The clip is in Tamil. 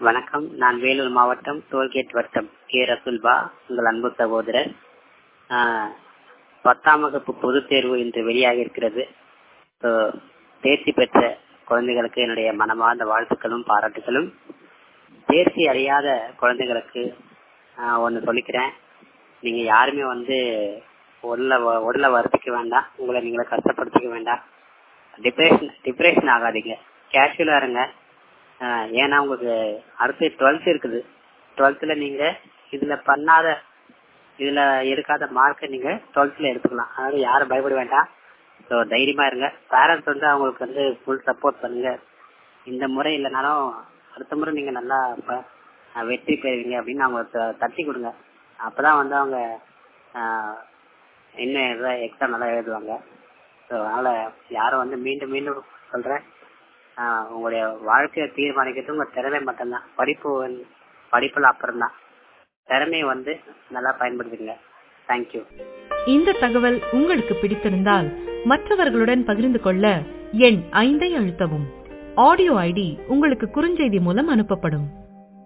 வணக்கம் நான் வேலூர் மாவட்டம் டோல்கேட் வட்டம் கே ரசுல்பா உங்கள் அன்பு சகோதரர் ஆஹ், பத்தாம் வகுப்பு பொதுத் தேர்வு இன்று வெளியாகி இருக்கிறது So, தேர்ச்சி பெற்ற குழந்தைகளுக்கு என்னுடைய மனமார்ந்த வாழ்த்துக்களும் பாராட்டுகளும் தேர்ச்சி அடையாத குழந்தைகளுக்கு ஆஹ், ஒண்ணு சொல்லிக்கிறேன் நீங்க யாருமே வந்து உடல உடல வருத்திக்க வேண்டாம் உங்களை நீங்களே கஷ்டப்படுத்திக்க வேண்டாம் டிப்ரெஷன் டிப்ரெஷன் ஆகாதீங்க கேஷுவலா இருங்க ஆஹ் ஏன்னா உங்களுக்கு அடுத்து டுவெல்த் இருக்குது டுவெல்த்ல நீங்க இதுல பண்ணாத இதுல எடுக்காத மார்க்கை நீங்க டுவெல்த்ல எடுத்துக்கலாம் அதாவது யாரும் பயப்பட வேண்டாம் ஸோ தைரியமா இருங்க பேரண்ட்ஸ் வந்து அவங்களுக்கு வந்து ஃபுல் சப்போர்ட் பண்ணுங்க இந்த முறை இல்லைனாலும் அடுத்த முறை நீங்க நல்லா ப- ஆஹ் வெற்றி பெறுவீங்க அப்படின்னு அவங்க த- தட்டி கொடுங்க அப்பதான் வந்து அவங்க ஆஹ் இன்னும் எக்ஸாம் நல்லா எழுதுவாங்க ஸோ அதனால யாரும் வந்து மீண்டும் மீண்டும் சொல்றேன் ஆஹ் உங்களுடைய வாழ்க்கையை தீர்மானிக்கிறது உங்க திறமை மட்டும்தான் படிப்பு வந்து- படிப்புல அப்புறம் தான் திறமையை வந்து நல்லா பயன்படுத்துங்க தேங்க்யூ இந்த தகவல் உங்களுக்கு பிடித்திருந்தால் மற்றவர்களுடன் பகிர்ந்து கொள்ள எண் ஐந்தை அழுத்தவும் ஆடியோ ஐடி உங்களுக்கு குறுஞ்செய்தி மூலம் அனுப்பப்படும்